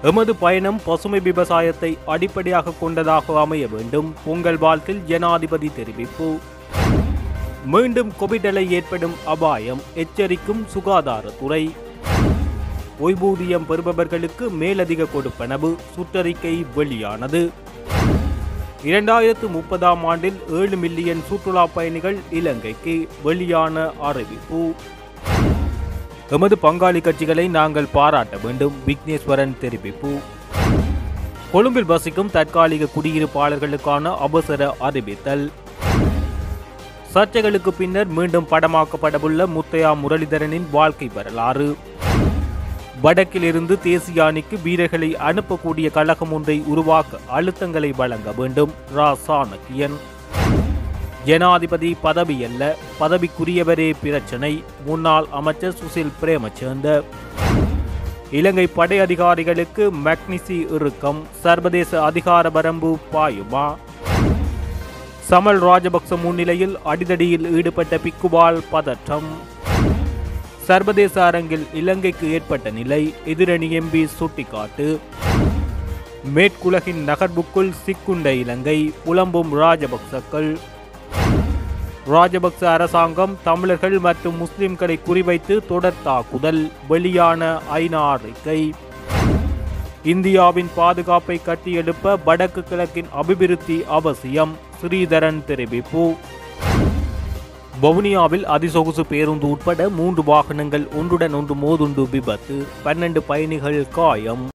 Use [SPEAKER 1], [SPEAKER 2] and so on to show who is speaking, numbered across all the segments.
[SPEAKER 1] எமது பயணம் பசுமை விவசாயத்தை அடிப்படையாக கொண்டதாக அமைய வேண்டும் பொங்கல் வாழ்த்தில் ஜனாதிபதி தெரிவிப்பு மீண்டும் கோவிட் அலை ஏற்படும் அபாயம் எச்சரிக்கும் சுகாதாரத்துறை ஓய்வூதியம் பெறுபவர்களுக்கு மேலதிக கொடுப்பனவு சுற்றறிக்கை வெளியானது இரண்டாயிரத்து முப்பதாம் ஆண்டில் ஏழு மில்லியன் சுற்றுலா பயணிகள் இலங்கைக்கு வெளியான அறிவிப்பு எமது பங்காளி கட்சிகளை நாங்கள் பாராட்ட வேண்டும் விக்னேஸ்வரன் தெரிவிப்பு கொழும்பில் வசிக்கும் தற்காலிக குடியிருப்பாளர்களுக்கான அவசர அறிவித்தல் சர்ச்சைகளுக்கு பின்னர் மீண்டும் படமாக்கப்படவுள்ள முத்தையா முரளிதரனின் வாழ்க்கை வரலாறு வடக்கிலிருந்து தேசிய அணிக்கு வீரர்களை அனுப்பக்கூடிய கழகம் ஒன்றை உருவாக்க அழுத்தங்களை வழங்க வேண்டும் ரா சாணக்கியன் ஜனாதிபதி பதவி அல்ல பதவிக்குரியவரே பிரச்சனை முன்னாள் அமைச்சர் சுசில் பிரேமச்சந்த இலங்கை படை அதிகாரிகளுக்கு மக்னிசி இறுக்கம் சர்வதேச அதிகார வரம்பு பாயுமா சமல் ராஜபக்ச முன்னிலையில் அடிதடியில் ஈடுபட்ட பிக்குபால் பதற்றம் சர்வதேச அரங்கில் இலங்கைக்கு ஏற்பட்ட நிலை எதிரணி எம்பி சுட்டிக்காட்டு மேற்குலகின் நகர்வுக்குள் சிக்குண்ட இலங்கை புலம்பும் ராஜபக்சக்கள் ராஜபக்ச அரசாங்கம் தமிழர்கள் மற்றும் முஸ்லிம்களை குறிவைத்து தொடர் தாக்குதல் வெளியான ஐநா அறிக்கை இந்தியாவின் பாதுகாப்பை கட்டியெழுப்ப வடக்கு கிழக்கின் அபிவிருத்தி அவசியம் ஸ்ரீதரன் தெரிவிப்பு வவுனியாவில் அதிசொகுசு பேருந்து உட்பட மூன்று வாகனங்கள் ஒன்றுடன் ஒன்று மோதுண்டு விபத்து பன்னெண்டு பயணிகள் காயம்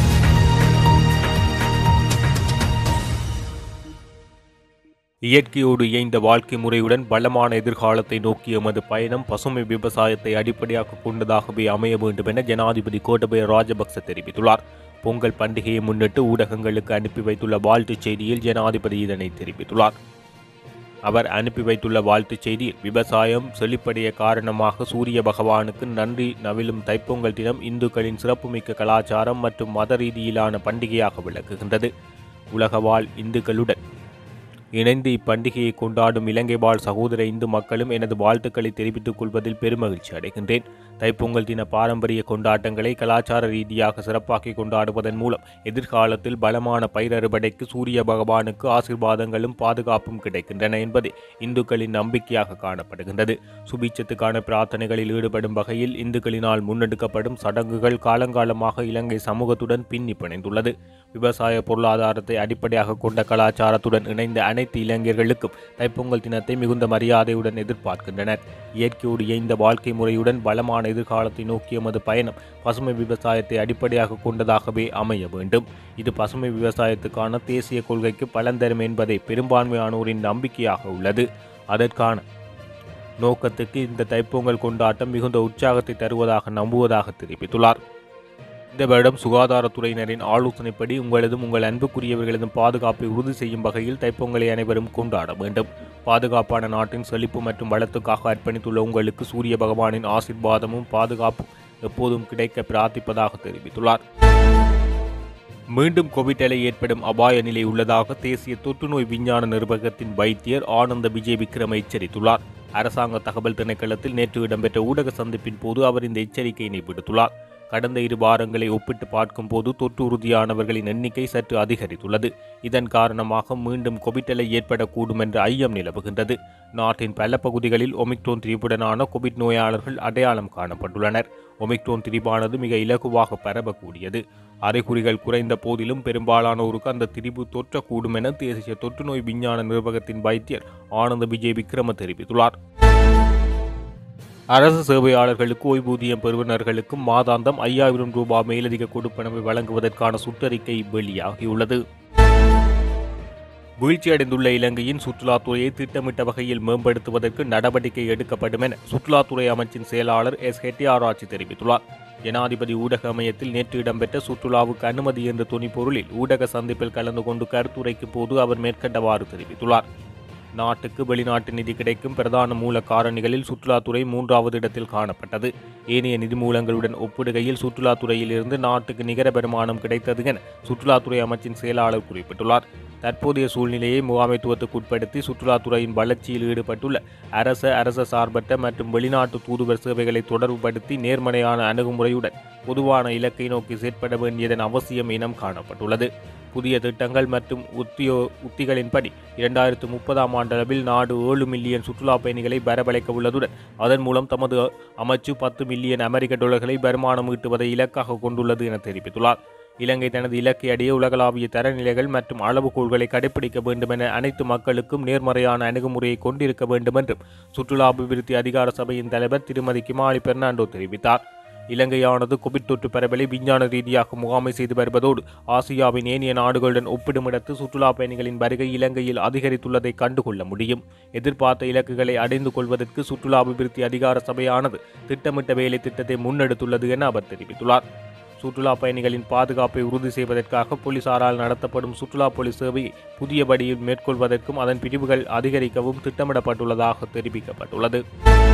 [SPEAKER 1] இயற்கையோடு இயைந்த வாழ்க்கை முறையுடன் பலமான எதிர்காலத்தை நோக்கிய எமது பயணம் பசுமை விவசாயத்தை அடிப்படையாக கொண்டதாகவே அமைய வேண்டும் என ஜனாதிபதி கோட்டபய ராஜபக்ச தெரிவித்துள்ளார் பொங்கல் பண்டிகையை முன்னிட்டு ஊடகங்களுக்கு அனுப்பி வைத்துள்ள வாழ்த்துச் செய்தியில் ஜனாதிபதி இதனை தெரிவித்துள்ளார் அவர் அனுப்பி வைத்துள்ள வாழ்த்துச் செய்தியில் விவசாயம் செழிப்படைய காரணமாக சூரிய பகவானுக்கு நன்றி நவிலும் தைப்பொங்கல் தினம் இந்துக்களின் சிறப்புமிக்க கலாச்சாரம் மற்றும் மத ரீதியிலான பண்டிகையாக விளக்குகின்றது உலக வாழ் இந்துக்களுடன் இணைந்து இப்பண்டிகையை கொண்டாடும் இலங்கை வாழ் சகோதர இந்து மக்களும் எனது வாழ்த்துக்களை தெரிவித்துக் கொள்வதில் பெருமகிழ்ச்சி அடைகின்றேன் தைப்பொங்கல் தின பாரம்பரிய கொண்டாட்டங்களை கலாச்சார ரீதியாக சிறப்பாக்கி கொண்டாடுவதன் மூலம் எதிர்காலத்தில் பலமான பயிர் அறுவடைக்கு சூரிய பகவானுக்கு ஆசீர்வாதங்களும் பாதுகாப்பும் கிடைக்கின்றன என்பதே இந்துக்களின் நம்பிக்கையாக காணப்படுகின்றது சுபீட்சத்துக்கான பிரார்த்தனைகளில் ஈடுபடும் வகையில் இந்துக்களினால் முன்னெடுக்கப்படும் சடங்குகள் காலங்காலமாக இலங்கை சமூகத்துடன் பின்னி பிணைந்துள்ளது விவசாய பொருளாதாரத்தை அடிப்படையாக கொண்ட கலாச்சாரத்துடன் இணைந்த அனைத்து இளைஞர்களுக்கும் தைப்பொங்கல் தினத்தை மிகுந்த மரியாதையுடன் எதிர்பார்க்கின்றனர் இயற்கையோடு இயைந்த வாழ்க்கை முறையுடன் பலமான எதிர்காலத்தை நோக்கிய எமது பயணம் பசுமை விவசாயத்தை அடிப்படையாக கொண்டதாகவே அமைய வேண்டும் இது பசுமை விவசாயத்துக்கான தேசிய கொள்கைக்கு பலன் தரும் என்பதை பெரும்பான்மையானோரின் நம்பிக்கையாக உள்ளது அதற்கான நோக்கத்துக்கு இந்த தைப்பொங்கல் கொண்டாட்டம் மிகுந்த உற்சாகத்தை தருவதாக நம்புவதாக தெரிவித்துள்ளார் இந்த வருடம் சுகாதாரத்துறையினரின் ஆலோசனைப்படி உங்களதும் உங்கள் அன்புக்குரியவர்களதும் பாதுகாப்பை உறுதி செய்யும் வகையில் தைப்பொங்கலை அனைவரும் கொண்டாட வேண்டும் பாதுகாப்பான நாட்டின் செழிப்பு மற்றும் வளத்துக்காக அர்ப்பணித்துள்ள உங்களுக்கு சூரிய பகவானின் ஆசிர்வாதமும் பாதுகாப்பும் எப்போதும் கிடைக்க பிரார்த்திப்பதாக தெரிவித்துள்ளார் மீண்டும் கோவிட் அலை ஏற்படும் அபாய நிலை உள்ளதாக தேசிய தொற்றுநோய் விஞ்ஞான நிர்வாகத்தின் வைத்தியர் ஆனந்த விஜய் விக்ரம் எச்சரித்துள்ளார் அரசாங்க தகவல் திணைக்களத்தில் நேற்று இடம்பெற்ற ஊடக சந்திப்பின் போது அவர் இந்த எச்சரிக்கையினை விடுத்துள்ளார் கடந்த இரு வாரங்களை ஒப்பிட்டு பார்க்கும்போது தொற்று உறுதியானவர்களின் எண்ணிக்கை சற்று அதிகரித்துள்ளது இதன் காரணமாக மீண்டும் கோவிட் அலை ஏற்படக்கூடும் என்ற ஐயம் நிலவுகின்றது நாட்டின் பல பகுதிகளில் ஒமிக்ரோன் திரிபுடனான கோவிட் நோயாளர்கள் அடையாளம் காணப்பட்டுள்ளனர் ஒமிக்ரோன் திரிபானது மிக இலகுவாக பரவக்கூடியது அறிகுறிகள் குறைந்த போதிலும் பெரும்பாலானோருக்கு அந்த திரிபு தொற்றக்கூடும் என தேசிய தொற்றுநோய் விஞ்ஞான நிர்வாகத்தின் வைத்தியர் ஆனந்த விஜய் விக்ரம தெரிவித்துள்ளார் அரசு சேவையாளர்களுக்கு ஓய்வூதியம் பெறுவனர்களுக்கும் மாதாந்தம் ஐயாயிரம் ரூபாய் மேலதிக கொடுப்பனவை வழங்குவதற்கான சுற்றறிக்கை வெளியாகியுள்ளது வீழ்ச்சியடைந்துள்ள இலங்கையின் சுற்றுலாத்துறையை திட்டமிட்ட வகையில் மேம்படுத்துவதற்கு நடவடிக்கை எடுக்கப்படும் என சுற்றுலாத்துறை அமைச்சின் செயலாளர் எஸ் ஹெட்டியாராட்சி தெரிவித்துள்ளார் ஜனாதிபதி ஊடக அமையத்தில் நேற்று இடம்பெற்ற சுற்றுலாவுக்கு அனுமதி என்ற துணிப்பொருளில் ஊடக சந்திப்பில் கலந்து கொண்டு கருத்துரைக்கும் போது அவர் மேற்கண்டவாறு தெரிவித்துள்ளார் நாட்டுக்கு வெளிநாட்டு நிதி கிடைக்கும் பிரதான மூல காரணிகளில் சுற்றுலாத்துறை மூன்றாவது இடத்தில் காணப்பட்டது ஏனைய நிதி மூலங்களுடன் ஒப்பிடுகையில் சுற்றுலாத்துறையிலிருந்து நாட்டுக்கு நிகர வருமானம் கிடைத்தது என சுற்றுலாத்துறை அமைச்சின் செயலாளர் குறிப்பிட்டுள்ளார் தற்போதைய சூழ்நிலையை முகாமைத்துவத்துக்குட்படுத்தி சுற்றுலாத்துறையின் வளர்ச்சியில் ஈடுபட்டுள்ள அரச அரச சார்பற்ற மற்றும் வெளிநாட்டு தூதுவர் சேவைகளை தொடர்புபடுத்தி நேர்மறையான அணுகுமுறையுடன் பொதுவான இலக்கை நோக்கி செயற்பட வேண்டியதன் அவசியம் இனம் காணப்பட்டுள்ளது புதிய திட்டங்கள் மற்றும் உத்தியோ உத்திகளின்படி இரண்டாயிரத்து முப்பதாம் ஆண்டளவில் நாடு ஏழு மில்லியன் சுற்றுலா பயணிகளை வரவழைக்க உள்ளதுடன் அதன் மூலம் தமது அமைச்சு பத்து மில்லியன் அமெரிக்க டாலர்களை வருமானம் ஈட்டுவதை இலக்காக கொண்டுள்ளது என தெரிவித்துள்ளார் இலங்கை தனது இலக்கை அடைய உலகளாவிய தரநிலைகள் மற்றும் அளவுகோல்களை கடைபிடிக்க வேண்டும் என அனைத்து மக்களுக்கும் நேர்மறையான அணுகுமுறையை கொண்டிருக்க வேண்டும் என்றும் சுற்றுலா அபிவிருத்தி அதிகார சபையின் தலைவர் திருமதி கிமாலி பெர்னாண்டோ தெரிவித்தார் இலங்கையானது கோவிட் தொற்று பரவலை விஞ்ஞான ரீதியாக முகாமை செய்து வருவதோடு ஆசியாவின் ஏனைய நாடுகளுடன் ஒப்பிடுமிடத்து சுற்றுலா பயணிகளின் வருகை இலங்கையில் அதிகரித்துள்ளதை கண்டுகொள்ள முடியும் எதிர்பார்த்த இலக்குகளை அடைந்து கொள்வதற்கு சுற்றுலா அபிவிருத்தி அதிகார சபையானது திட்டமிட்ட வேலை திட்டத்தை முன்னெடுத்துள்ளது என அவர் தெரிவித்துள்ளார் சுற்றுலா பயணிகளின் பாதுகாப்பை உறுதி செய்வதற்காக போலீசாரால் நடத்தப்படும் சுற்றுலா போலீஸ் சேவையை புதிய படியில் மேற்கொள்வதற்கும் அதன் பிரிவுகள் அதிகரிக்கவும் திட்டமிடப்பட்டுள்ளதாக தெரிவிக்கப்பட்டுள்ளது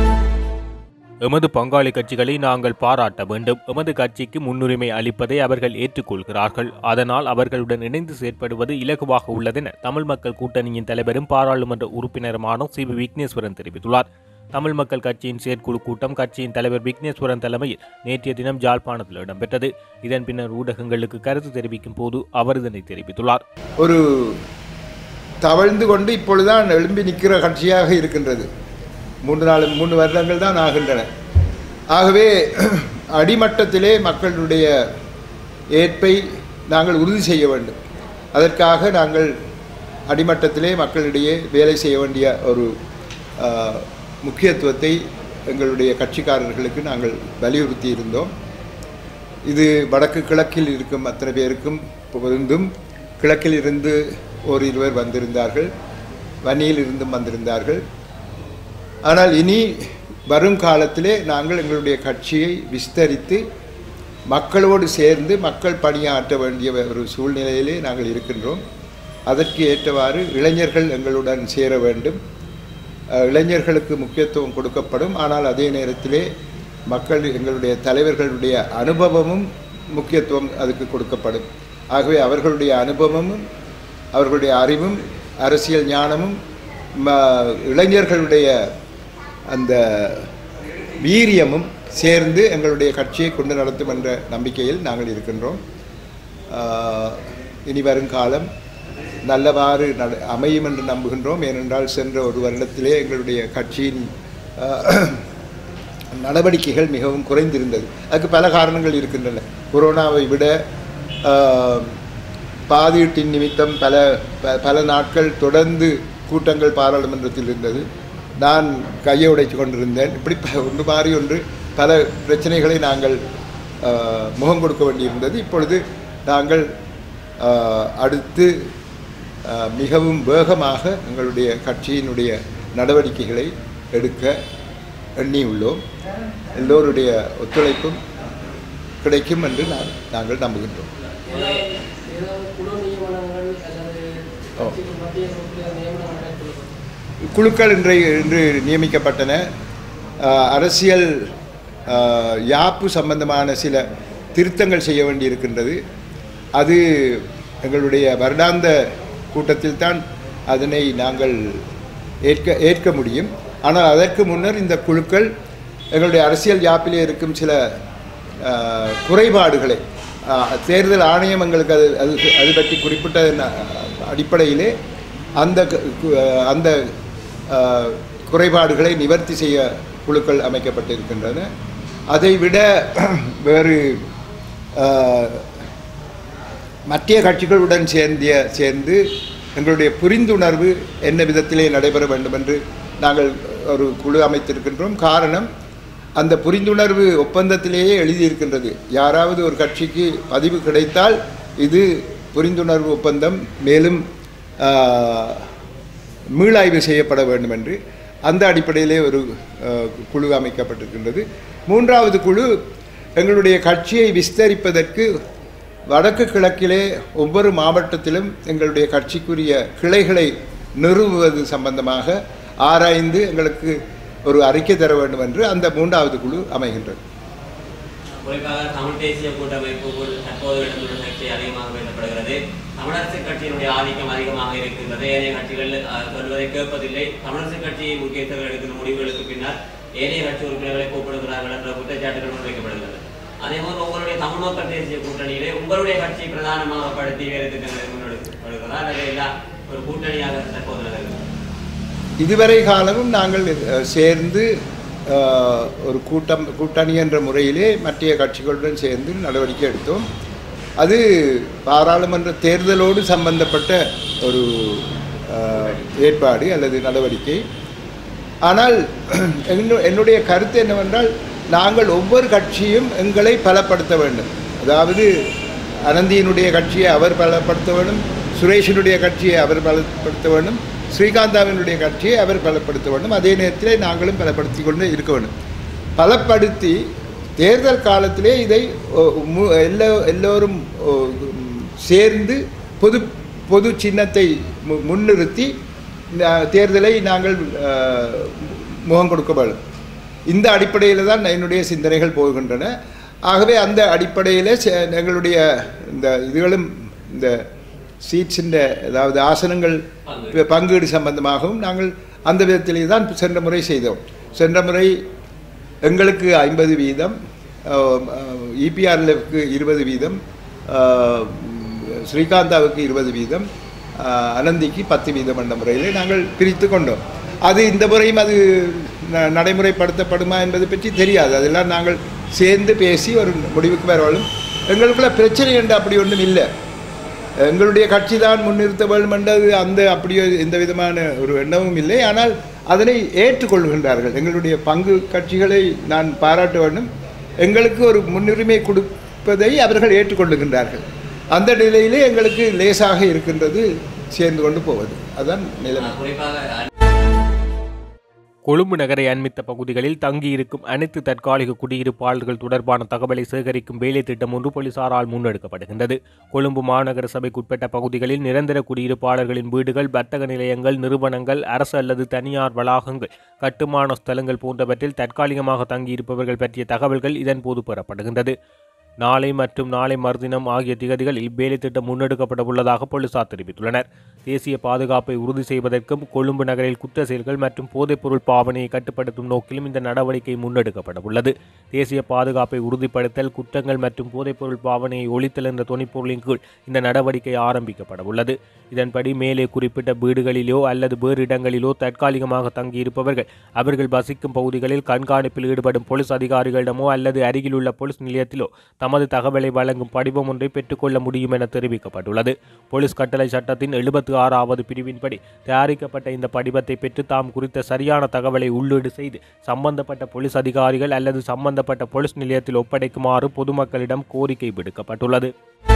[SPEAKER 1] எமது பங்காளி கட்சிகளை நாங்கள் பாராட்ட வேண்டும் எமது கட்சிக்கு முன்னுரிமை அளிப்பதை அவர்கள் ஏற்றுக்கொள்கிறார்கள் அதனால் அவர்களுடன் இணைந்து செயற்படுவது இலகுவாக உள்ளதென தமிழ் மக்கள் கூட்டணியின் தலைவரும் பாராளுமன்ற உறுப்பினருமான சி வி விக்னேஸ்வரன் தெரிவித்துள்ளார் தமிழ் மக்கள் கட்சியின் செயற்குழு கூட்டம் கட்சியின் தலைவர் விக்னேஸ்வரன் தலைமையில் நேற்றைய தினம் ஜாழ்ப்பாணத்தில் இடம்பெற்றது இதன் பின்னர் ஊடகங்களுக்கு கருத்து தெரிவிக்கும் போது அவர் இதனை தெரிவித்துள்ளார்
[SPEAKER 2] ஒரு தவழ்ந்து கொண்டு இப்பொழுதுதான் எழும்பி நிற்கிற கட்சியாக இருக்கின்றது மூன்று நாலு மூன்று வருடங்கள் தான் ஆகின்றன ஆகவே அடிமட்டத்திலே மக்களுடைய ஏற்பை நாங்கள் உறுதி செய்ய வேண்டும் அதற்காக நாங்கள் அடிமட்டத்திலே மக்களிடையே வேலை செய்ய வேண்டிய ஒரு ஆஹ், முக்கியத்துவத்தை எங்களுடைய கட்சிக்காரர்களுக்கு நாங்கள் வலியுறுத்தி இருந்தோம் இது வடக்கு கிழக்கில் இருக்கும் அத்தனை பேருக்கும் பொருந்தும் கிழக்கில் இருந்து ஒரு இருவர் வந்திருந்தார்கள் வன்னியில் இருந்தும் வந்திருந்தார்கள் ஆனால் இனி வரும் காலத்திலே நாங்கள் எங்களுடைய கட்சியை விஸ்தரித்து மக்களோடு சேர்ந்து மக்கள் பணியாற்ற வேண்டிய ஒரு சூழ்நிலையிலே நாங்கள் இருக்கின்றோம் அதற்கு ஏற்றவாறு இளைஞர்கள் எங்களுடன் சேர வேண்டும் அஹ், இளைஞர்களுக்கு முக்கியத்துவம் கொடுக்கப்படும் ஆனால் அதே நேரத்திலே மக்கள் எங்களுடைய தலைவர்களுடைய அனுபவமும் முக்கியத்துவம் அதுக்கு கொடுக்கப்படும் ஆகவே அவர்களுடைய அனுபவமும் அவர்களுடைய அறிவும் அரசியல் ஞானமும் ம- இளைஞர்களுடைய அந்த வீரியமும் சேர்ந்து எங்களுடைய கட்சியை கொண்டு நடத்தும் என்ற நம்பிக்கையில் நாங்கள் இருக்கின்றோம் ஆஹ், இனி வரும் காலம் நல்லவாறு நட அமையும் என்று நம்புகின்றோம் ஏனென்றால் சென்ற ஒரு வருடத்திலே எங்களுடைய கட்சியின் ஆஹ், நடவடிக்கைகள் மிகவும் குறைந்திருந்தது அதுக்கு பல காரணங்கள் இருக்கின்றன கொரோனாவை விட ஆஹ், பாதீட்டின் நிமித்தம் பல ப- பல நாட்கள் தொடர்ந்து கூட்டங்கள் பாராளுமன்றத்தில் இருந்தது நான் கையை உடைத்து கொண்டிருந்தேன் இப்படி ப- ஒன்று மாறி ஒன்று பல பிரச்சனைகளை நாங்கள் ஆஹ், முகம் கொடுக்க வேண்டியிருந்தது இப்பொழுது நாங்கள் ஆஹ், அடுத்து ஆஹ், மிகவும் வேகமாக எங்களுடைய கட்சியினுடைய நடவடிக்கைகளை எடுக்க எண்ணியுள்ளோம் எல்லோருடைய ஒத்துழைப்பும் கிடைக்கும் என்று நான் நாங்கள் நம்புகின்றோம்
[SPEAKER 3] ஏதாவது ஏதாவது குழு நியமனங்கள் அல்லது
[SPEAKER 2] ஓ.
[SPEAKER 3] கட்சிக்கு மத்திய பொறுப்பில் நியமனம் நடைபெறும்
[SPEAKER 2] குழுக்கள் இன்றைய இன்று நியமிக்கப்பட்டன ஆஹ், அரசியல் ஆஹ், யாப்பு சம்பந்தமான சில திருத்தங்கள் செய்ய வேண்டியிருக்கின்றது அது எங்களுடைய வருடாந்த கூட்டத்தில் தான் அதனை நாங்கள் ஏற்க ஏற்க முடியும் ஆனால் அதற்கு முன்னர் இந்த குழுக்கள் எங்களுடைய அரசியல் யாப்பிலே இருக்கும் சில ஆஹ், குறைபாடுகளை ஆஹ், தேர்தல் ஆணையம் எங்களுக்கு அது அது அது பற்றி குறிப்பிட்ட அடிப்படையிலே அந்த கு- கு- அந்த ஆஹ், குறைபாடுகளை நிவர்த்தி செய்ய குழுக்கள் அமைக்கப்பட்டிருக்கின்றன அதை விட வேறு ஆஹ், மத்திய கட்சிகளுடன் சேர்ந்திய சேர்ந்து எங்களுடைய புரிந்துணர்வு என்ன விதத்திலே நடைபெற வேண்டும் என்று நாங்கள் ஒரு குழு அமைத்திருக்கின்றோம் காரணம் அந்த புரிந்துணர்வு ஒப்பந்தத்திலேயே எழுதியிருக்கின்றது யாராவது ஒரு கட்சிக்கு பதிவு கிடைத்தால் இது புரிந்துணர்வு ஒப்பந்தம் மேலும் ஆஹ், மீளாய்வு செய்யப்பட வேண்டும் என்று அந்த அடிப்படையிலே ஒரு அஹ், குழு அமைக்கப்பட்டிருக்கின்றது மூன்றாவது குழு எங்களுடைய கட்சியை விஸ்தரிப்பதற்கு வடக்கு கிழக்கிலே ஒவ்வொரு மாவட்டத்திலும் எங்களுடைய கட்சிக்குரிய கிளைகளை நிறுவுவது சம்பந்தமாக ஆராய்ந்து எங்களுக்கு ஒரு அறிக்கை தர வேண்டும் என்று அந்த மூன்றாவது குழு அமைகின்றது
[SPEAKER 4] குறிப்பாக தமிழ் தேசிய கூட்டமைப்பு கூட தற்போது இடம்பெற்ற சர்ச்சை அதிகமாக பேசப்படுகிறது தமிழரசு கட்சியினுடைய ஆதிக்கம் அதிகமாக இருக்கின்றது ஏனைய கட்சிகள் அஹ், சொல்வதை கேட்பதில்லை தமிழரசு கட்சியின் முக்கியத்துவம் எடுக்கிற முடிவுகளுக்கு பின்னர் ஏனைய கட்சி உறுப்பினர்களை கூப்பிடுகிறார்கள் என்ற குற்றச்சாட்டுகள் முன்வைக்கப்படுகிறது அதேபோல் உங்களுடைய தமிழ் மக்கள் தேசிய கூட்டணியிலே உங்களுடைய கட்சி பிரதானமாக படுத்தி வேறு திட்டங்களை முன்னெடுக்கப்படுகிறதா அல்லது எல்லாம் ஒரு கூட்டணியாக தற்போது நிலவுகிறது
[SPEAKER 2] இதுவரை காலமும் நாங்கள் அஹ், சேர்ந்து அஹ், ஒரு கூட்டம் கூட்டணி என்ற முறையிலே மற்ற கட்சிகளுடன் சேர்ந்து நடவடிக்கை எடுத்தோம் அது பாராளுமன்ற தேர்தலோடு சம்பந்தப்பட்ட ஒரு அஹ், ஏற்பாடு அல்லது நடவடிக்கை ஆனால் என்னு- என்னுடைய கருத்து என்னவென்றால் நாங்கள் ஒவ்வொரு கட்சியும் எங்களை பலப்படுத்த வேண்டும் அதாவது அனந்தியினுடைய கட்சியை அவர் பலப்படுத்த வேண்டும் சுரேஷினுடைய கட்சியை அவர் பலப்படுத்த வேண்டும் ஸ்ரீகாந்தாவினுடைய கட்சியை அவர் பலப்படுத்த வேண்டும் அதே நேரத்தில் நாங்களும் பலப்படுத்தி கொண்டு இருக்க வேண்டும் பலப்படுத்தி தேர்தல் காலத்திலே இதை ஓ, மு- எல்லோ எல்லோரும் ஓ, ம், சேர்ந்து பொது பொது சின்னத்தை மு- முன்னிறுத்தி இந்த தேர்தலை நாங்கள் அஹ், முகம் கொடுக்க வேண்டும் இந்த அடிப்படையில் தான் என்னுடைய சிந்தனைகள் போகின்றன ஆகவே அந்த அடிப்படையில் எங்களுடைய இந்த இதுகளும் இந்த சீட்ஸின் அதாவது ஆசனங்கள் ப- பங்கீடு சம்பந்தமாகவும் நாங்கள் அந்த விதத்திலே தான் சென்ற முறை செய்தோம் சென்ற முறை எங்களுக்கு ஐம்பது வீதம் இபிஆர்எல்க்கு இருபது வீதம் அஹ், ஸ்ரீகாந்தாவுக்கு இருபது வீதம் அஹ், அனந்திக்கு பத்து வீதம் என்ற முறையில் நாங்கள் பிரித்து கொண்டோம் அது இந்த முறையும் அது ந- நடைமுறைப்படுத்தப்படுமா என்பது பற்றி தெரியாது அதெல்லாம் நாங்கள் சேர்ந்து பேசி ஒரு முடிவுக்கு வரவாலும் எங்களுக்குள்ள பிரச்சனை என்று அப்படி ஒன்றும் இல்லை எங்களுடைய கட்சி தான் முன்னிறுத்த வேண்டும் என்றது அந்த அப்படியே எந்த விதமான ஒரு எண்ணமும் இல்லை ஆனால் அதனை ஏற்றுக்கொள்கின்றார்கள் எங்களுடைய பங்கு கட்சிகளை நான் பாராட்ட வேண்டும் எங்களுக்கு ஒரு முன்னுரிமை கொடுப்பதை அவர்கள் ஏற்றுக்கொள்ளுகின்றார்கள் அந்த நிலையிலே எங்களுக்கு லேசாக இருக்கின்றது சேர்ந்து கொண்டு போவது அதுதான் நிலைமை
[SPEAKER 4] குறிப்பாக
[SPEAKER 1] கொழும்பு நகரை அண்மித்த பகுதிகளில் தங்கியிருக்கும் அனைத்து தற்காலிக குடியிருப்பாளர்கள் தொடர்பான தகவலை சேகரிக்கும் வேலை திட்டம் ஒன்று போலீசாரால் முன்னெடுக்கப்படுகின்றது கொழும்பு மாநகர சபைக்குட்பட்ட பகுதிகளில் நிரந்தர குடியிருப்பாளர்களின் வீடுகள் வர்த்தக நிலையங்கள் நிறுவனங்கள் அரசு அல்லது தனியார் வளாகங்கள் கட்டுமான ஸ்தலங்கள் போன்றவற்றில் தற்காலிகமாக தங்கியிருப்பவர்கள் பற்றிய தகவல்கள் இதன்போது பெறப்படுகின்றது நாளை மற்றும் நாளை மறுதினம் ஆகிய திகதிகளில் வேலை திட்டம் முன்னெடுக்கப்பட உள்ளதாக போலீசார் தெரிவித்துள்ளனர் தேசிய பாதுகாப்பை உறுதி செய்வதற்கும் கொழும்பு நகரில் குற்ற செயல்கள் மற்றும் போதைப்பொருள் பாவனையை கட்டுப்படுத்தும் நோக்கிலும் இந்த நடவடிக்கை முன்னெடுக்கப்பட உள்ளது தேசிய பாதுகாப்பை உறுதிப்படுத்தல் குற்றங்கள் மற்றும் போதைப்பொருள் பாவனையை ஒழித்தல் என்ற துணைப்பொருளின் கீழ் இந்த நடவடிக்கை ஆரம்பிக்கப்பட உள்ளது இதன்படி மேலே குறிப்பிட்ட வீடுகளிலோ அல்லது வேறு இடங்களிலோ தற்காலிகமாக தங்கியிருப்பவர்கள் அவர்கள் வசிக்கும் பகுதிகளில் கண்காணிப்பில் ஈடுபடும் போலீஸ் அதிகாரிகளிடமோ அல்லது அருகிலுள்ள போலீஸ் நிலையத்திலோ தமது தகவலை வழங்கும் படிவம் ஒன்றை பெற்றுக்கொள்ள முடியும் என தெரிவிக்கப்பட்டுள்ளது போலீஸ் கட்டளை சட்டத்தின் எழுபத்தி ஆறாவது பிரிவின்படி தயாரிக்கப்பட்ட இந்த படிவத்தை பெற்று தாம் குறித்த சரியான தகவலை உள்ளீடு செய்து சம்பந்தப்பட்ட போலீஸ் அதிகாரிகள் அல்லது சம்பந்தப்பட்ட போலீஸ் நிலையத்தில் ஒப்படைக்குமாறு பொதுமக்களிடம் கோரிக்கை விடுக்கப்பட்டுள்ளது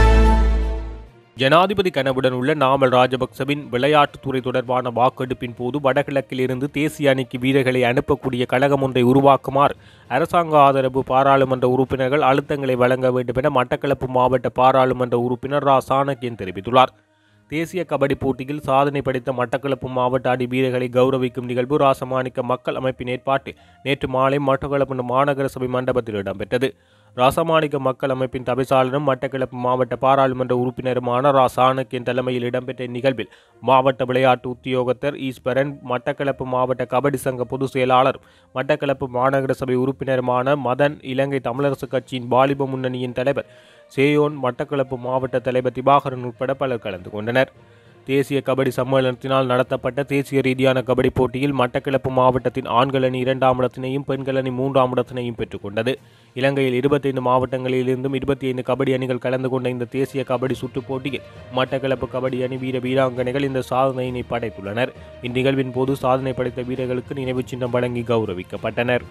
[SPEAKER 1] ஜனாதிபதி கனவுடன் உள்ள நாமல் ராஜபக்சவின் விளையாட்டுத்துறை தொடர்பான வாக்கெடுப்பின் போது வடகிழக்கில் இருந்து தேசிய அணிக்கு வீரர்களை அனுப்பக்கூடிய கழகம் ஒன்றை உருவாக்குமாறு அரசாங்க ஆதரவு பாராளுமன்ற உறுப்பினர்கள் அழுத்தங்களை வழங்க வேண்டும் என மட்டக்களப்பு மாவட்ட பாராளுமன்ற உறுப்பினர் ரா சாணக்கியன் தெரிவித்துள்ளார் தேசிய கபடி போட்டியில் சாதனை படைத்த மட்டக்களப்பு மாவட்ட அணி வீரர்களை கௌரவிக்கும் நிகழ்வு ராசமாணிக்க மக்கள் அமைப்பின் ஏற்பாட்டில் நேற்று மாலை மட்டக்களப்பு மாநகர சபை மண்டபத்தில் இடம்பெற்றது ராசமாணிக்க மக்கள் அமைப்பின் தவிசாளரும் மட்டக்களப்பு மாவட்ட பாராளுமன்ற உறுப்பினருமான ரா சாணக்கியன் தலைமையில் இடம்பெற்ற இந்நிகழ்வில் மாவட்ட விளையாட்டு உத்தியோகத்தர் ஈஸ்வரன் மட்டக்களப்பு மாவட்ட கபடி சங்க பொதுச் செயலாளர் மட்டக்களப்பு மாநகர சபை உறுப்பினருமான மதன் இலங்கை தமிழரசு கட்சியின் வாலிப முன்னணியின் தலைவர் சேயோன் மட்டக்களப்பு மாவட்ட தலைவர் திவாகரன் உட்பட பலர் கலந்து கொண்டனர் தேசிய கபடி சம்மேளனத்தினால் நடத்தப்பட்ட தேசிய ரீதியான கபடி போட்டியில் மட்டக்களப்பு மாவட்டத்தின் ஆண்கள் அணி இரண்டாம் இடத்தினையும் பெண்கள் அணி மூன்றாம் இடத்தினையும் பெற்றுக்கொண்டது இலங்கையில் இருபத்தைந்து மாவட்டங்களிலிருந்தும் இருபத்தி ஐந்து கபடி அணிகள் கலந்து கொண்ட இந்த தேசிய கபடி சுற்றுப் போட்டியில் மட்டக்களப்பு கபடி அணி வீர வீராங்கனைகள் இந்த சாதனையினை படைத்துள்ளனர் இந்நிகழ்வின் போது சாதனை படைத்த வீரர்களுக்கு நினைவுச் சின்னம் வழங்கி கௌரவிக்கப்பட்டனர்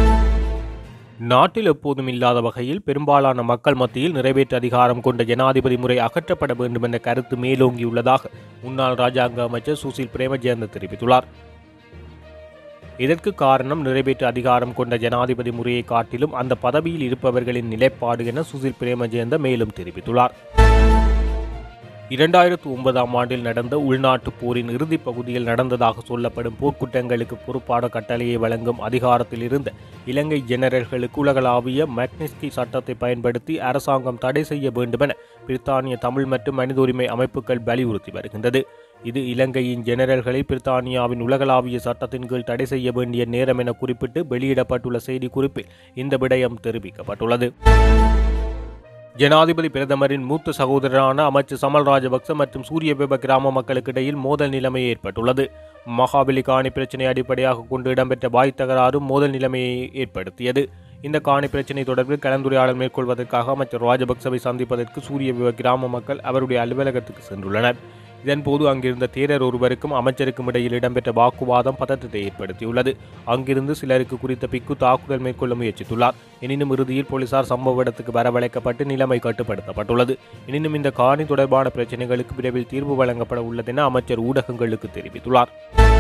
[SPEAKER 1] நாட்டில் எப்போதும் இல்லாத வகையில் பெரும்பாலான மக்கள் மத்தியில் நிறைவேற்று அதிகாரம் கொண்ட ஜனாதிபதி முறை அகற்றப்பட வேண்டும் என்ற கருத்து மேலோங்கியுள்ளதாக முன்னாள் ராஜாங்க அமைச்சர் சுசில் பிரேமஜயந்த தெரிவித்துள்ளார் இதற்கு காரணம் நிறைவேற்று அதிகாரம் கொண்ட ஜனாதிபதி முறையை காட்டிலும் அந்த பதவியில் இருப்பவர்களின் நிலைப்பாடு என சுசில் பிரேமஜயந்த மேலும் தெரிவித்துள்ளார் இரண்டாயிரத்து ஒன்பதாம் ஆண்டில் நடந்த உள்நாட்டுப் போரின் இறுதிப் பகுதியில் நடந்ததாக சொல்லப்படும் போர்க்குற்றங்களுக்கு பொறுப்பான கட்டளையை வழங்கும் அதிகாரத்தில் இருந்த இலங்கை ஜெனரல்களுக்கு உலகளாவிய மக்னிஸ்கி சட்டத்தை பயன்படுத்தி அரசாங்கம் தடை செய்ய வேண்டுமென பிரித்தானிய தமிழ் மற்றும் மனித உரிமை அமைப்புகள் வலியுறுத்தி வருகின்றது இது இலங்கையின் ஜெனரல்களை பிரித்தானியாவின் உலகளாவிய சட்டத்தின் கீழ் தடை செய்ய வேண்டிய நேரம் என குறிப்பிட்டு வெளியிடப்பட்டுள்ள செய்திக்குறிப்பில் இந்த விடயம் தெரிவிக்கப்பட்டுள்ளது ஜனாதிபதி பிரதமரின் மூத்த சகோதரரான அமைச்சர் சமல் ராஜபக்ச மற்றும் சூரியபெப கிராம மக்களுக்கு இடையில் மோதல் நிலைமை ஏற்பட்டுள்ளது மகாபலி காணி பிரச்சினை அடிப்படையாக கொண்டு இடம்பெற்ற வாய் தகராறு மோதல் நிலைமையை ஏற்படுத்தியது இந்த காணி பிரச்சினை தொடர்பில் கலந்துரையாடல் மேற்கொள்வதற்காக அமைச்சர் ராஜபக்சவை சந்திப்பதற்கு சூரியபெப கிராம மக்கள் அவருடைய அலுவலகத்துக்கு சென்றுள்ளனர் இதன்போது அங்கிருந்த தேரர் ஒருவருக்கும் அமைச்சருக்கும் இடையில் இடம்பெற்ற வாக்குவாதம் பதற்றத்தை ஏற்படுத்தியுள்ளது அங்கிருந்து சிலருக்கு குறித்த பிக்கு தாக்குதல் மேற்கொள்ள முயற்சித்துள்ளார் எனினும் இறுதியில் போலீசார் சம்பவ இடத்துக்கு வரவழைக்கப்பட்டு நிலைமை கட்டுப்படுத்தப்பட்டுள்ளது எனினும் இந்த காணி தொடர்பான பிரச்சினைகளுக்கு விரைவில் தீர்வு வழங்கப்பட உள்ளதென அமைச்சர் ஊடகங்களுக்கு தெரிவித்துள்ளார்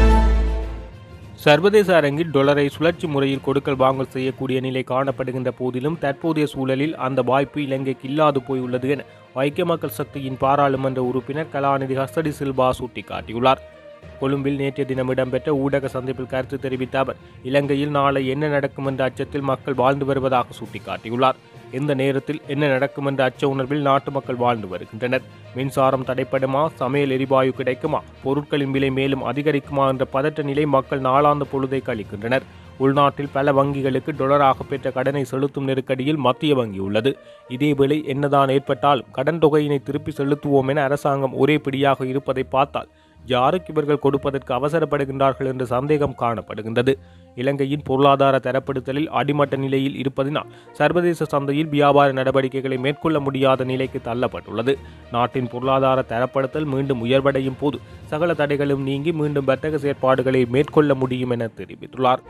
[SPEAKER 1] சர்வதேச அரங்கில் டொலரை சுழற்சி முறையில் கொடுக்கல் வாங்கல் செய்யக்கூடிய நிலை காணப்படுகின்ற போதிலும் தற்போதைய சூழலில் அந்த வாய்ப்பு இலங்கைக்கு இல்லாது போயுள்ளது என ஐக்கிய மக்கள் சக்தியின் பாராளுமன்ற உறுப்பினர் கலாநிதி ஹஸ்தடி சில்வா சுட்டிக்காட்டியுள்ளார் கொழும்பில் நேற்றைய தினம் இடம்பெற்ற ஊடக சந்திப்பில் கருத்து தெரிவித்த அவர் இலங்கையில் நாளை என்ன நடக்கும் என்ற அச்சத்தில் மக்கள் வாழ்ந்து வருவதாக சுட்டிக்காட்டியுள்ளார் எந்த நேரத்தில் என்ன நடக்கும் என்ற அச்ச உணர்வில் நாட்டு மக்கள் வாழ்ந்து வருகின்றனர் மின்சாரம் தடைப்படுமா சமையல் எரிவாயு கிடைக்குமா பொருட்களின் விலை மேலும் அதிகரிக்குமா என்ற பதட்ட நிலை மக்கள் நாளாந்த பொழுதை கழிக்கின்றனர் உள்நாட்டில் பல வங்கிகளுக்கு டொலராக பெற்ற கடனை செலுத்தும் நெருக்கடியில் மத்திய வங்கி உள்ளது இதேவேளை என்னதான் ஏற்பட்டாலும் கடன் தொகையினை திருப்பி செலுத்துவோம் என அரசாங்கம் ஒரே பிடியாக இருப்பதை பார்த்தால் யாருக்கு இவர்கள் கொடுப்பதற்கு அவசரப்படுகின்றார்கள் என்ற சந்தேகம் காணப்படுகின்றது இலங்கையின் பொருளாதார தரப்படுத்தலில் அடிமட்ட நிலையில் இருப்பதினால் சர்வதேச சந்தையில் வியாபார நடவடிக்கைகளை மேற்கொள்ள முடியாத நிலைக்கு தள்ளப்பட்டுள்ளது நாட்டின் பொருளாதார தரப்படுத்தல் மீண்டும் உயர்வடையும் போது சகல தடைகளும் நீங்கி மீண்டும் வர்த்தக செயற்பாடுகளை மேற்கொள்ள முடியும் என தெரிவித்துள்ளார்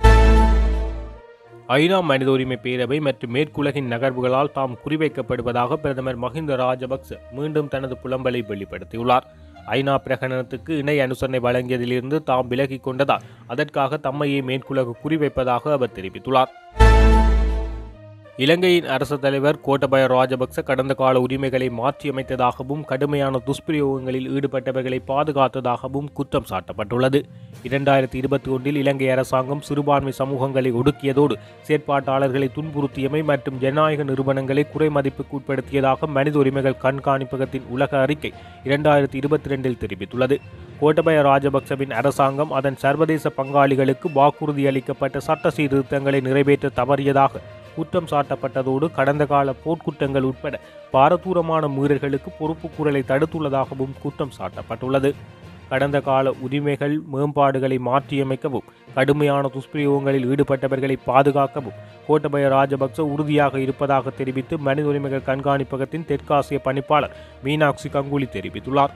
[SPEAKER 1] ஐநா மனித உரிமை பேரவை மற்றும் மேற்குலகின் நகர்வுகளால் தாம் குறிவைக்கப்படுவதாக பிரதமர் மஹிந்த ராஜபக்ச மீண்டும் தனது புலம்பலை வெளிப்படுத்தியுள்ளார் ஐநா பிரகடனத்துக்கு இணை அனுசரணை வழங்கியதிலிருந்து தாம் விலகிக் கொண்டதால் அதற்காக தம்மையே மேற்குலகு குறிவைப்பதாக அவர் தெரிவித்துள்ளார் இலங்கையின் அரசு தலைவர் கோட்டபய ராஜபக்ச கடந்த கால உரிமைகளை மாற்றியமைத்ததாகவும் கடுமையான துஷ்பிரயோகங்களில் ஈடுபட்டவர்களை பாதுகாத்ததாகவும் குற்றம் சாட்டப்பட்டுள்ளது இரண்டாயிரத்தி இருபத்தி ஒன்றில் இலங்கை அரசாங்கம் சிறுபான்மை சமூகங்களை ஒடுக்கியதோடு செயற்பாட்டாளர்களை துன்புறுத்தியமை மற்றும் ஜனநாயக நிறுவனங்களை குறைமதிப்புக்கு உட்படுத்தியதாக மனித உரிமைகள் கண்காணிப்பகத்தின் உலக அறிக்கை இரண்டாயிரத்தி இருபத்தி ரெண்டில் தெரிவித்துள்ளது கோட்டபய ராஜபக்சவின் அரசாங்கம் அதன் சர்வதேச பங்காளிகளுக்கு வாக்குறுதி அளிக்கப்பட்ட சட்ட சீர்திருத்தங்களை நிறைவேற்ற தவறியதாக குற்றம் சாட்டப்பட்டதோடு கடந்த கால போர்க்குற்றங்கள் உட்பட பாரதூரமான மீறல்களுக்கு பொறுப்பு கூறலை தடுத்துள்ளதாகவும் குற்றம் சாட்டப்பட்டுள்ளது கடந்த கால உரிமைகள் மேம்பாடுகளை மாற்றியமைக்கவும் கடுமையான துஷ்பிரயோகங்களில் ஈடுபட்டவர்களை பாதுகாக்கவும் கோட்டபய ராஜபக்ச உறுதியாக இருப்பதாக தெரிவித்து மனித உரிமைகள் கண்காணிப்பகத்தின் தெற்காசிய பணிப்பாளர் மீனாட்சி கங்குலி தெரிவித்துள்ளார்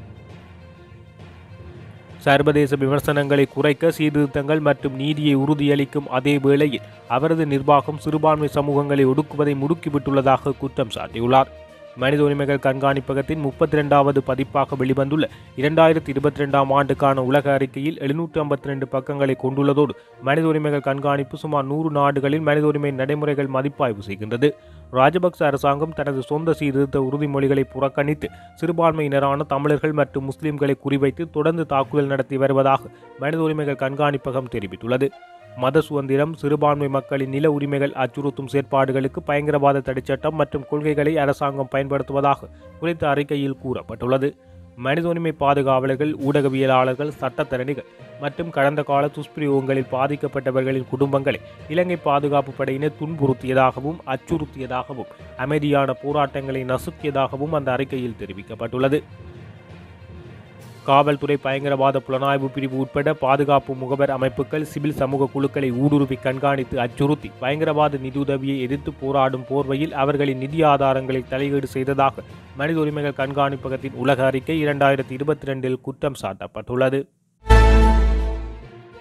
[SPEAKER 1] சர்வதேச விமர்சனங்களை குறைக்க சீர்திருத்தங்கள் மற்றும் நீதியை உறுதியளிக்கும் அதே வேளையில் அவரது நிர்வாகம் சிறுபான்மை சமூகங்களை ஒடுக்குவதை முடுக்கிவிட்டுள்ளதாக குற்றம் சாட்டியுள்ளார் மனித உரிமைகள் கண்காணிப்பகத்தின் முப்பத்தி ரெண்டாவது பதிப்பாக வெளிவந்துள்ள இரண்டாயிரத்தி இருபத்தி ரெண்டாம் ஆண்டுக்கான உலக அறிக்கையில் எழுநூற்று ஐம்பத்தி ரெண்டு பக்கங்களை கொண்டுள்ளதோடு மனித உரிமைகள் கண்காணிப்பு சுமார் நூறு நாடுகளில் மனித உரிமை நடைமுறைகள் மதிப்பாய்வு செய்கின்றது ராஜபக்ச அரசாங்கம் தனது சொந்த சீர்திருத்த உறுதிமொழிகளை புறக்கணித்து சிறுபான்மையினரான தமிழர்கள் மற்றும் முஸ்லிம்களை குறிவைத்து தொடர்ந்து தாக்குதல் நடத்தி வருவதாக மனித உரிமைகள் கண்காணிப்பகம் தெரிவித்துள்ளது மத சுதந்திரம் சிறுபான்மை மக்களின் நில உரிமைகள் அச்சுறுத்தும் செயற்பாடுகளுக்கு பயங்கரவாத தடைச்சட்டம் மற்றும் கொள்கைகளை அரசாங்கம் பயன்படுத்துவதாக குறித்த அறிக்கையில் கூறப்பட்டுள்ளது மனித உரிமை பாதுகாவலர்கள் ஊடகவியலாளர்கள் சட்டத்தரணிகள் மற்றும் கடந்த கால துஷ்பிரயோகங்களில் பாதிக்கப்பட்டவர்களின் குடும்பங்களை இலங்கை பாதுகாப்பு படையினர் துன்புறுத்தியதாகவும் அச்சுறுத்தியதாகவும் அமைதியான போராட்டங்களை நசுக்கியதாகவும் அந்த அறிக்கையில் தெரிவிக்கப்பட்டுள்ளது காவல்துறை பயங்கரவாத புலனாய்வு பிரிவு உட்பட பாதுகாப்பு முகவர் அமைப்புகள் சிவில் சமூக குழுக்களை ஊடுருவி கண்காணித்து அச்சுறுத்தி பயங்கரவாத நிதியுதவியை எதிர்த்து போராடும் போர்வையில் அவர்களின் நிதி ஆதாரங்களை தலையீடு செய்ததாக மனித உரிமைகள் கண்காணிப்பகத்தின் உலக அறிக்கை இரண்டாயிரத்தி இருபத்தி ரெண்டில் குற்றம் சாட்டப்பட்டுள்ளது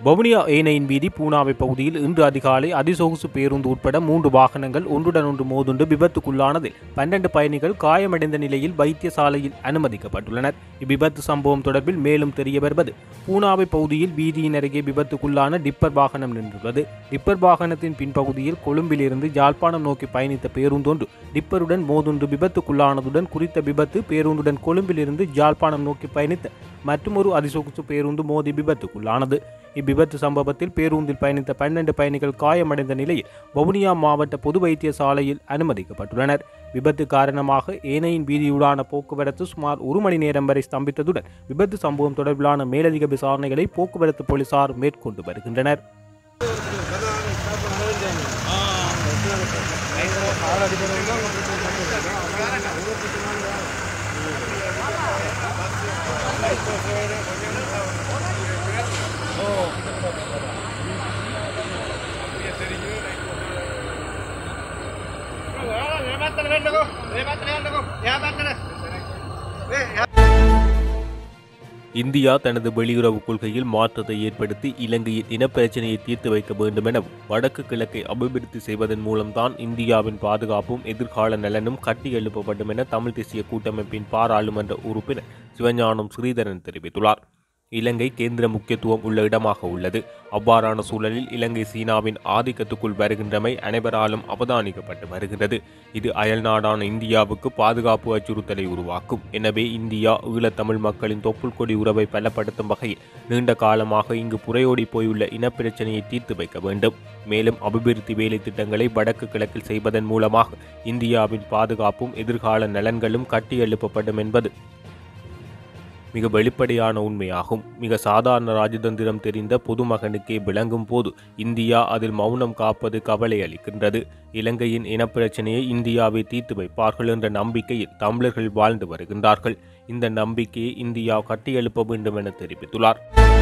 [SPEAKER 1] வவுனியா ஏனையின் வீதி பூனாவை பகுதியில் இன்று அதிகாலை அதிசொகுசு பேருந்து உட்பட மூன்று வாகனங்கள் ஒன்றுடன் ஒன்று மோதுண்டு விபத்துக்குள்ளானதில் பன்னெண்டு பயணிகள் காயமடைந்த நிலையில் வைத்தியசாலையில் அனுமதிக்கப்பட்டுள்ளனர் இவ்விபத்து சம்பவம் தொடர்பில் மேலும் தெரிய வருவது பூனாவை பகுதியில் வீதியின் அருகே விபத்துக்குள்ளான டிப்பர் வாகனம் நின்றுள்ளது டிப்பர் வாகனத்தின் பின்பகுதியில் கொழும்பிலிருந்து யாழ்ப்பாணம் நோக்கி பயணித்த பேருந்தொன்று டிப்பருடன் மோதுண்டு விபத்துக்குள்ளானதுடன் குறித்த விபத்து பேருந்துடன் கொழும்பிலிருந்து யாழ்ப்பாணம் நோக்கி பயணித்த மற்றொரு அதிசொகுசு பேருந்து மோதி விபத்துக்குள்ளானது இவ்விபத்து சம்பவத்தில் பேருந்தில் பயணித்த பன்னெண்டு பயணிகள் காயமடைந்த நிலையில் வவுனியா மாவட்ட பொது வைத்தியசாலையில் அனுமதிக்கப்பட்டுள்ளனர் விபத்து காரணமாக ஏனையின் வீதியூடான போக்குவரத்து சுமார் ஒரு மணி நேரம் வரை ஸ்தம்பித்ததுடன் விபத்து சம்பவம் தொடர்பிலான மேலதிக விசாரணைகளை போக்குவரத்து போலீசார் மேற்கொண்டு வருகின்றனர் இந்தியா தனது வெளியுறவு கொள்கையில் மாற்றத்தை ஏற்படுத்தி இலங்கையின் இனப்பிரச்சினையை தீர்த்து வைக்க வேண்டும் எனவும் வடக்கு கிழக்கை அபிவிருத்தி செய்வதன் மூலம்தான் இந்தியாவின் பாதுகாப்பும் எதிர்கால நலனும் கட்டி எழுப்பப்படும் என தமிழ் தேசிய கூட்டமைப்பின் பாராளுமன்ற உறுப்பினர் சிவஞானம் ஸ்ரீதரன் தெரிவித்துள்ளார் இலங்கை கேந்திர முக்கியத்துவம் உள்ள இடமாக உள்ளது அவ்வாறான சூழலில் இலங்கை சீனாவின் ஆதிக்கத்துக்குள் வருகின்றமை அனைவராலும் அவதானிக்கப்பட்டு வருகிறது இது அயல்நாடான இந்தியாவுக்கு பாதுகாப்பு அச்சுறுத்தலை உருவாக்கும் எனவே இந்தியா ஈழத்தமிழ் மக்களின் தொப்புள் கொடி உறவை பலப்படுத்தும் வகையில் நீண்ட காலமாக இங்கு புறையோடி போயுள்ள இனப்பிரச்சனையை தீர்த்து வைக்க வேண்டும் மேலும் அபிவிருத்தி வேலை திட்டங்களை வடக்கு கிழக்கில் செய்வதன் மூலமாக இந்தியாவின் பாதுகாப்பும் எதிர்கால நலன்களும் கட்டியெழுப்பப்படும் என்பது மிக வெளிப்படையான உண்மையாகும் மிக சாதாரண ராஜதந்திரம் தெரிந்த பொதுமகனுக்கே விளங்கும் போது இந்தியா அதில் மௌனம் காப்பது கவலை அளிக்கின்றது இலங்கையின் இனப்பிரச்சனையை இந்தியாவை தீர்த்து வைப்பார்கள் என்ற நம்பிக்கையில் தமிழர்கள் வாழ்ந்து வருகின்றார்கள் இந்த நம்பிக்கையை இந்தியா கட்டியெழுப்ப வேண்டும் என தெரிவித்துள்ளார்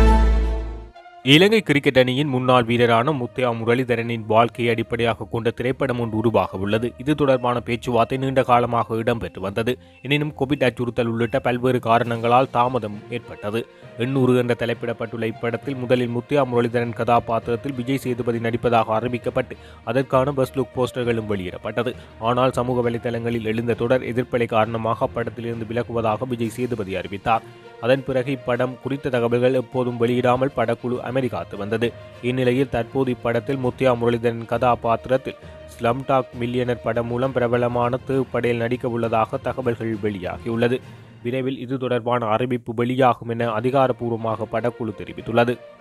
[SPEAKER 1] இலங்கை கிரிக்கெட் அணியின் முன்னாள் வீரரான முத்தையா முரளிதரனின் வாழ்க்கையை அடிப்படையாக கொண்ட திரைப்படம் ஒன்று உருவாக உள்ளது இது தொடர்பான பேச்சுவார்த்தை நீண்ட காலமாக இடம்பெற்று வந்தது எனினும் கோவிட் அச்சுறுத்தல் உள்ளிட்ட பல்வேறு காரணங்களால் தாமதம் ஏற்பட்டது எண்ணூறு என்ற தலைப்பிடப்பட்டுள்ள இப்படத்தில் முதலில் முத்தையா முரளிதரன் கதாபாத்திரத்தில் விஜய் சேதுபதி நடிப்பதாக அறிவிக்கப்பட்டு அதற்கான பஸ் லுக் போஸ்டர்களும் வெளியிடப்பட்டது ஆனால் சமூக வலைதளங்களில் எழுந்த தொடர் எதிர்ப்பலை காரணமாக அப்படத்திலிருந்து விலகுவதாக விஜய் சேதுபதி அறிவித்தார் அதன் பிறகு இப்படம் குறித்த தகவல்கள் எப்போதும் வெளியிடாமல் படக்குழு அமெரிக்காத்து வந்தது இந்நிலையில் தற்போது இப்படத்தில் முத்தியா முரளிதரன் கதாபாத்திரத்தில் ஸ்லம்டாக் மில்லியனர் படம் மூலம் பிரபலமான தேவ் படேல் நடிக்க உள்ளதாக தகவல்கள் வெளியாகியுள்ளது விரைவில் இது தொடர்பான அறிவிப்பு வெளியாகும் என அதிகாரப்பூர்வமாக படக்குழு தெரிவித்துள்ளது